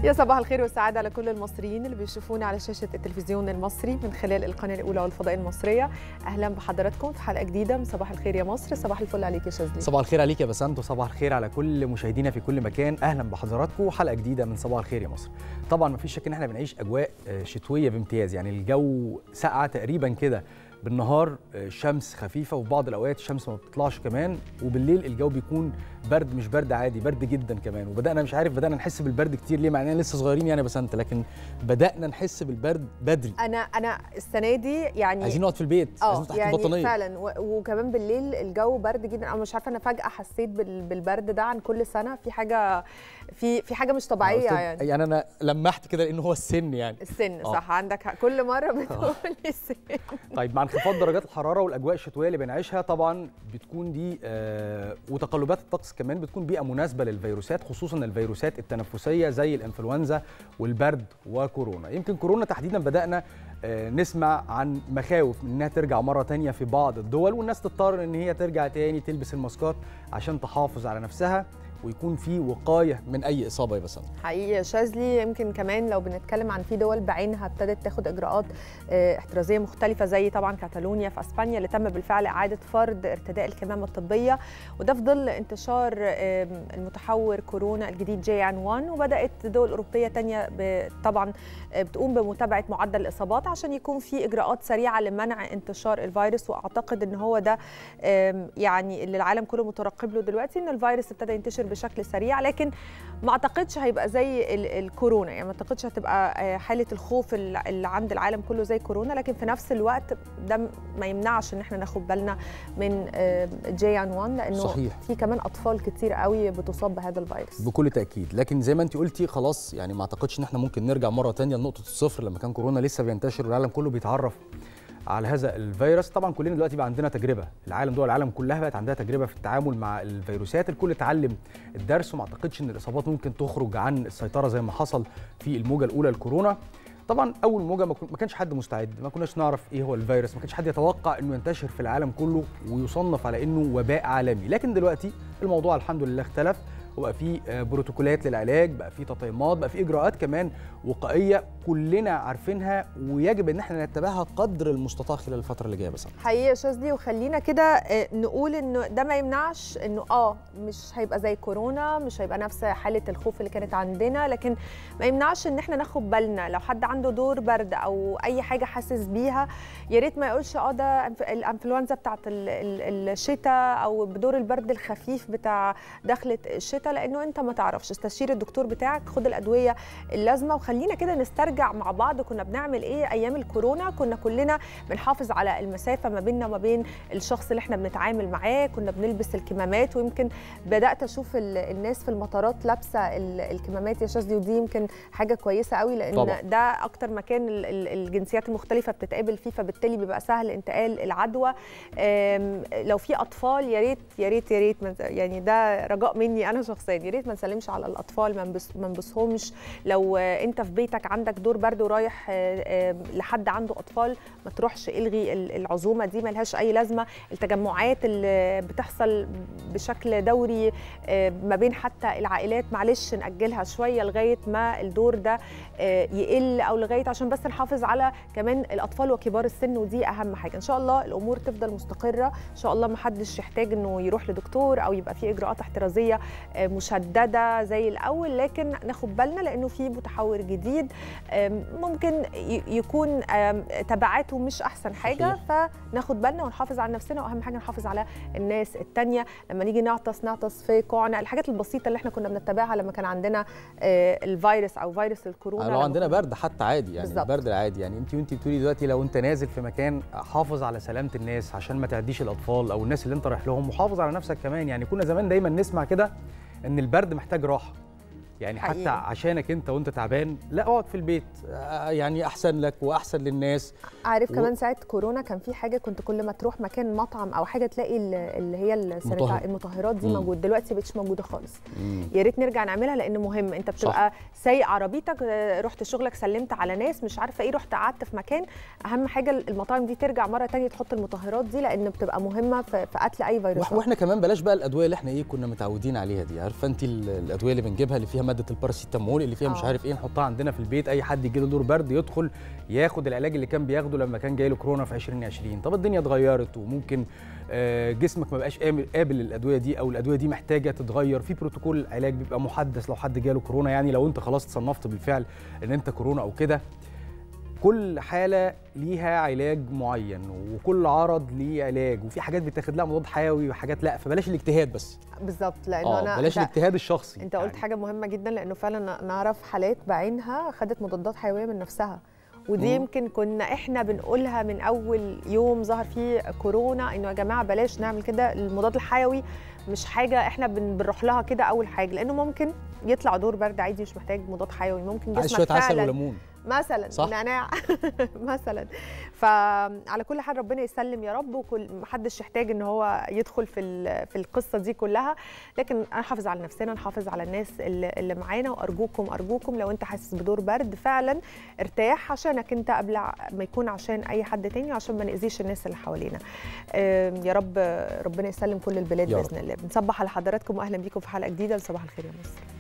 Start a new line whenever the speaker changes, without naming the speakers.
يا صباح الخير والسعادة على كل المصريين اللي بيشوفونا على شاشة التلفزيون المصري من خلال القناة الأولى والفضاء المصرية أهلا بحضراتكم في حلقة جديدة من صباح الخير يا مصر صباح الفل عليك يا شاذلي
صباح الخير عليك يا بسنت وصباح الخير على كل مشاهدينا في كل مكان اهلا بحضراتكم حلقه جديده من صباح الخير يا مصر طبعا مفيش شك ان احنا بنعيش اجواء شتويه بامتياز يعني الجو ساقعه تقريبا كده بالنهار شمس خفيفه وفي بعض الاوقات الشمس ما بتطلعش كمان وبالليل الجو بيكون برد مش برد عادي برد جدا كمان وبدانا مش عارف بدانا نحس بالبرد كتير ليه مع اننا لسه صغيرين يعني بس انت لكن بدانا نحس بالبرد بدري
أنا أنا السنة دي يعني
عايزين نقعد في البيت
اه
عايزين تحت
يعني
البطانيه
فعلا و- وكمان بالليل الجو برد جدا انا مش عارفه انا فجاه حسيت بال- بالبرد ده عن كل سنه في حاجه في في حاجه مش طبيعيه يعني
يعني انا لمحت كده لانه هو السن يعني
السن
آه.
صح عندك حق. كل مره بتقول لي السن
طيب مع انخفاض درجات الحراره والاجواء الشتويه اللي بنعيشها طبعا بتكون دي آه وتقلبات الطقس كمان بتكون بيئه مناسبه للفيروسات خصوصا الفيروسات التنفسيه زي الانفلونزا والبرد وكورونا يمكن كورونا تحديدا بدانا آه نسمع عن مخاوف من انها ترجع مره تانية في بعض الدول والناس تضطر ان هي ترجع تاني تلبس الماسكات عشان تحافظ على نفسها ويكون في وقايه من اي اصابه يا بسام
حقيقي يا شاذلي يمكن كمان لو بنتكلم عن في دول بعينها ابتدت تاخد اجراءات آه، احترازيه مختلفه زي طبعا كاتالونيا في اسبانيا اللي تم بالفعل اعاده فرض ارتداء الكمامه الطبيه وده في ظل انتشار آه، المتحور كورونا الجديد جي ان 1 وبدات دول اوروبيه تانية ب- طبعا آه، بتقوم بمتابعه معدل الاصابات عشان يكون في اجراءات سريعه لمنع انتشار الفيروس واعتقد ان هو ده آم، يعني اللي العالم كله مترقب له دلوقتي ان الفيروس ابتدى ينتشر بشكل سريع لكن ما اعتقدش هيبقى زي ال- الكورونا يعني ما اعتقدش هتبقى آه، حاله الخوف ال- اللي عند العالم كله زي كورونا لكن في نفس الوقت ده م- ما يمنعش ان احنا ناخد بالنا من جي ان 1 لانه
صحيح.
في كمان اطفال كتير قوي بتصاب بهذا الفيروس
بكل تاكيد لكن زي ما انت قلتي خلاص يعني ما اعتقدش ان احنا ممكن نرجع مره تانية لنقطه الصفر لما كان كورونا لسه بينتشر والعالم كله بيتعرف على هذا الفيروس طبعا كلنا دلوقتي بقى عندنا تجربه العالم دول العالم كلها بقت عندها تجربه في التعامل مع الفيروسات الكل اتعلم الدرس وما اعتقدش ان الاصابات ممكن تخرج عن السيطره زي ما حصل في الموجه الاولى لكورونا طبعا اول موجه ما كن- ما كانش حد مستعد ما كناش نعرف ايه هو الفيروس ما كانش حد يتوقع انه ينتشر في العالم كله ويصنف على انه وباء عالمي لكن دلوقتي الموضوع الحمد لله اختلف وبقى في آه، بروتوكولات للعلاج بقى في تطعيمات بقى في اجراءات كمان وقائيه كلنا عارفينها ويجب ان احنا نتبعها قدر المستطاع خلال الفتره اللي جايه بس
حقيقي يا شاذلي وخلينا كده آه، نقول انه ده ما يمنعش انه اه مش هيبقى زي كورونا مش هيبقى نفس حاله الخوف اللي كانت عندنا لكن ما يمنعش ان احنا ناخد بالنا لو حد عنده دور برد او اي حاجه حاسس بيها يا ريت ما يقولش اه ده أنف- الانفلونزا بتاعت ال- ال- الشتاء او بدور البرد الخفيف بتاع دخله الشتاء لانه انت ما تعرفش استشير الدكتور بتاعك خد الادويه اللازمه وخلينا كده نسترجع مع بعض كنا بنعمل ايه ايام الكورونا كنا كلنا بنحافظ على المسافه ما بيننا وما بين الشخص اللي احنا بنتعامل معاه كنا بنلبس الكمامات ويمكن بدات اشوف ال- الناس في المطارات لابسه ال- الكمامات يا شاذلي ودي يمكن حاجه كويسه قوي لان
طبعاً.
ده اكتر مكان ال- ال- الجنسيات المختلفه بتتقابل فيه فبالتالي بيبقى سهل انتقال العدوى آم، لو في اطفال يا ريت يا ريت يا ريت ما نس- يعني ده رجاء مني انا شخصيا يا ريت ما نسلمش على الاطفال ما نبص- ما نبصهمش لو آه، انت في بيتك عندك دور برد ورايح آه، آه، لحد عنده اطفال ما تروحش الغي ال- العزومه دي ملهاش اي لازمه التجمعات اللي بتحصل بشكل دوري آه، ما بين حتى العائلات معلش ناجلها شويه لغايه ما الدور ده آه، يقل او لغايه عشان بس نحافظ على كمان الاطفال وكبار السن ودي اهم حاجه ان شاء الله الامور تفضل مستقره ان شاء الله ما حدش يحتاج انه يروح لدكتور او يبقى في اجراءات احترازيه آه، مشدده زي الاول لكن ناخد بالنا لانه في متحور جديد آم، ممكن ي- يكون آم، تبعاته مش احسن حاجه فناخد بالنا ونحافظ على نفسنا واهم حاجه نحافظ على الناس التانية لما نيجي نعطس نعطس في كوعنا الحاجات البسيطه اللي احنا كنا بنتبعها لما كان عندنا آه، الفيروس او فيروس الكورونا
لو
لما
عندنا
كنا-
برد حتى عادي يعني
بالظبط.
البرد العادي يعني انت وانت بتقولي دلوقتي لو انت نازل في مكان حافظ على سلامه الناس عشان ما تعديش الاطفال او الناس اللي انت رايح لهم وحافظ على نفسك كمان يعني كنا زمان دايما نسمع كده ان البرد محتاج راحه يعني حتى
حقيقي.
عشانك انت وانت تعبان لا اقعد في البيت آه، يعني احسن لك واحسن للناس
عارف
و-
كمان ساعه كورونا كان في حاجه كنت كل ما تروح مكان مطعم او حاجه تلاقي ال- اللي هي السانيتا-
مطهر.
المطهرات دي
مم.
موجود دلوقتي مبقتش موجوده خالص
مم.
يا ريت نرجع نعملها لان مهم انت بتبقى سايق عربيتك آه، رحت شغلك سلمت على ناس مش عارفه ايه رحت قعدت في مكان اهم حاجه المطاعم دي ترجع مره تانية تحط المطهرات دي لان بتبقى مهمه في في قتل اي
وإح-
فيروسات
واحنا كمان بلاش بقى الادويه اللي احنا ايه كنا متعودين عليها دي عارفه انت ال- الادويه اللي بنجيبها اللي فيها ماده الباراسيتامول اللي فيها مش
آه.
عارف ايه نحطها عندنا في البيت اي حد يجي له دور برد يدخل ياخد العلاج اللي كان بياخده لما كان جاي له كورونا في 2020 طب الدنيا اتغيرت وممكن آه، جسمك ما بقاش قابل قابل للادويه دي او الادويه دي محتاجه تتغير في بروتوكول علاج بيبقى محدث لو حد جاله كورونا يعني لو انت خلاص اتصنفت بالفعل ان انت كورونا او كده كل حاله ليها علاج معين وكل عرض ليه علاج وفي حاجات بتاخد لها مضاد حيوي وحاجات لا فبلاش الاجتهاد بس
بالظبط لانه
اه
انا
بلاش
أنت-
الاجتهاد الشخصي
انت قلت
يعني.
حاجه مهمه جدا لانه فعلا نعرف حالات بعينها خدت مضادات حيويه من نفسها ودي
مم.
يمكن كنا احنا بنقولها من اول يوم ظهر فيه كورونا انه يا جماعه بلاش نعمل كده المضاد الحيوي مش حاجه احنا بن- بنروح لها كده اول حاجه لانه ممكن يطلع دور برد عادي مش محتاج مضاد حيوي ممكن
عايز
جسمك
شويه عسل
فعلا
وليمون
مثلا
صح؟
نعناع مثلا فعلى كل حال ربنا يسلم يا رب وكل محدش يحتاج ان هو يدخل في ال- في القصه دي كلها لكن نحافظ على نفسنا نحافظ على الناس اللي, اللي معانا وارجوكم ارجوكم لو انت حاسس بدور برد فعلا ارتاح عشانك انت قبل ما يكون عشان اي حد تاني عشان ما ناذيش الناس اللي حوالينا آم، يا رب ربنا يسلم كل البلاد
يا رب.
باذن الله بنصبح على حضراتكم واهلا بيكم في حلقه جديده وصباح الخير يا مصر